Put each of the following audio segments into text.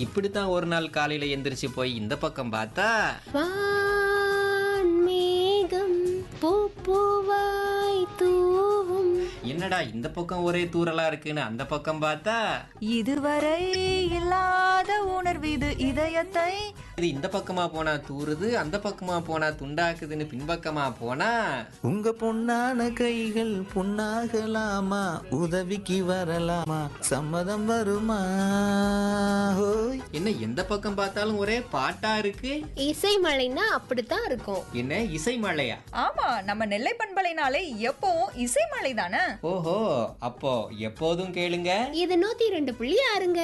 இப்படித்தான் ஒரு நாள் காலையில எந்திரிச்சு போய் இந்த பக்கம் பார்த்தா வான்மேகம் பூப்பூவாய் தூவும் என்னடா இந்த பக்கம் ஒரே தூரலா இருக்குன்னு அந்த பக்கம் பார்த்தா இதுவரை இல்லாத உணர்வு இது இதயத்தை இது இந்த பக்கமா போனா தூறுது அந்த பக்கமா போனா துண்டாக்குதுன்னு பின்பக்கமா போனா உங்க பொன்னான கைகள் பொன்னாகலாமா உதவிக்கு வரலாமா சம்மதம் வருமா ஹோய் என்ன எந்த பக்கம் பார்த்தாலும் ஒரே பாட்டா இருக்கு இசை மழைன்னா அப்படித்தான் இருக்கும் என்ன இசை மழையா ஆமா நம்ம நெல்லை பண்பலைனாலே எப்பவும் இசைமலை தானே ஓஹோ அப்போ எப்போதும் கேளுங்க இது நூத்தி ரெண்டு புள்ளி ஆறுங்க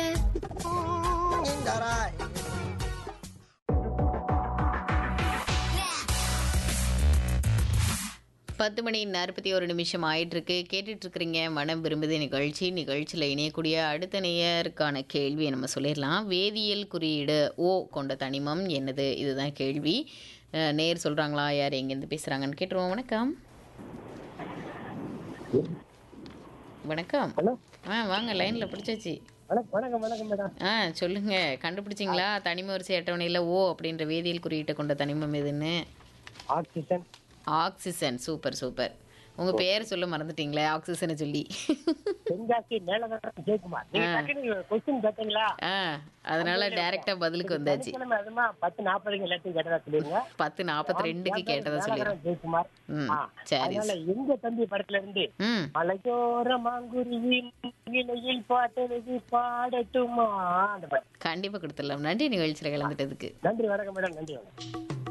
பத்து மணி நாற்பத்தி ஒரு நிமிஷம் ஆயிட்டிருக்கு கேட்டுட்டு இருக்கிறீங்க மனம் விரும்புது நிகழ்ச்சி நிகழ்ச்சியில் இணையக்கூடிய அடுத்த நேயருக்கான கேள்வியை நம்ம சொல்லிடலாம் வேதியியல் குறியீடு ஓ கொண்ட தனிமம் என்னது இதுதான் கேள்வி அஹ், நேர் சொல்கிறாங்களா யார் எங்கேருந்து பேசுகிறாங்கன்னு கேட்டுருவோம் வணக்கம் வணக்கம் ஆ வாங்க லைனில் பிடிச்சாச்சு வணக்கம் வணக்கம் வணக்கம் மேடம் ஆ சொல்லுங்க கண்டுபிடிச்சிங்களா தனிம வரிசை அட்டவணையில் ஓ அப்படின்ற வேதியியல் குறியீட்டை கொண்ட தனிமம் எதுன்னு ஆக்சிஜன் ஆக்சிஜன் சூப்பர் சூப்பர் உங்க பேர் சொல்ல மறந்துட்டீங்களே ஆக்சிஜனை சொல்லி தென்காசி மேலதான் ஜெயக்குமார் நீங்க டக்குனு கொஸ்டின் கேட்டீங்களா ஆ அதனால டைரக்டா பதிலுக்கு வந்தாச்சு சனிக்கிழமை அதுமா பத்து நாற்பதுக்கு எல்லாத்தையும் கேட்டதா சொல்லிடுங்க பத்து நாற்பத்தி ரெண்டுக்கு கேட்டதா சொல்லிடுறேன் மேலகரம் ஜெயக்குமார் ம் ஆ, சரி அதனால எங்க தம்பி படத்துல இருந்து ம் மலையோர மாங்குருவி இலையில் பாட்டெழுதி பாடட்டுமா அந்த பாட்டு கண்டிப்பா கொடுத்துடலாம் நன்றி நிகழ்ச்சியில் கலந்துட்டதுக்கு நன்றி வணக்கம் மேடம் நன்றி வணக்கம்